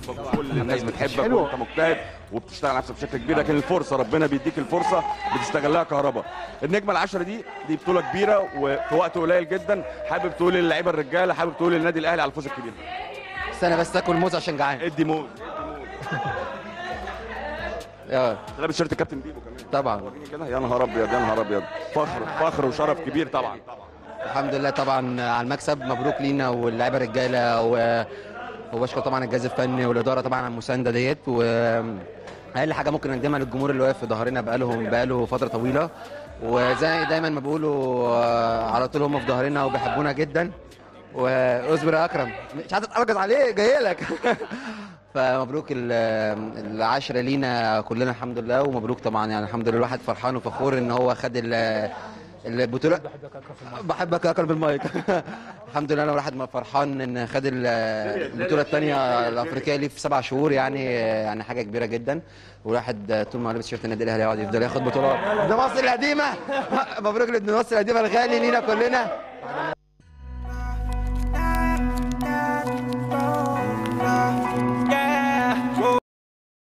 كل الناس بتحبك حلو. وانت مجتهد وبتشتغل على نفسك بشكل كبير لكن الفرصه ربنا بيديك الفرصه بتستغلها كهرباء النجمه العشره دي دي بطوله كبيره وفي وقت قليل جدا حابب تقول للعيبه الرجاله حابب تقول للنادي الاهلي على الفوز الكبير ده. استنى بس اكل موز عشان جعان ادي موز اه لابس شيرت الكابتن بيبو كمان طبعا وريني كده يا نهار ابيض يا نهار ابيض فخر فخر وشرف كبير طبعا الحمد لله طبعا على المكسب مبروك لينا واللعيبه الرجاله و وبشكر طبعا الجهاز الفني والاداره طبعا على المسانده ديت و اقل حاجه ممكن نقدمها للجمهور اللي واقف في ظهرنا بقالهم بقاله فتره طويله وزي دايما ما بيقولوا آه، على طول هم في ظهرنا وبيحبونا جدا واصبر يا اكرم مش عايز اتأرجز عليه جاي لك فمبروك ال- العشرة لينا كلنا الحمد لله ومبروك طبعا يعني الحمد لله الواحد فرحان وفخور ان هو خد ال- البطولة بحبك يا اكرم بالمايك الحمد لله انا الواحد فرحان ان خد ال- البطولة الثانية الافريقية ليه في سبع شهور يعني يعني حاجة كبيرة جدا والواحد طول ما هو لابس شيرت النادي الاهلي يقعد يفضل ياخد بطولات ده مصر القديمة مبروك لابن مصر القديمة الغالي لينا كلنا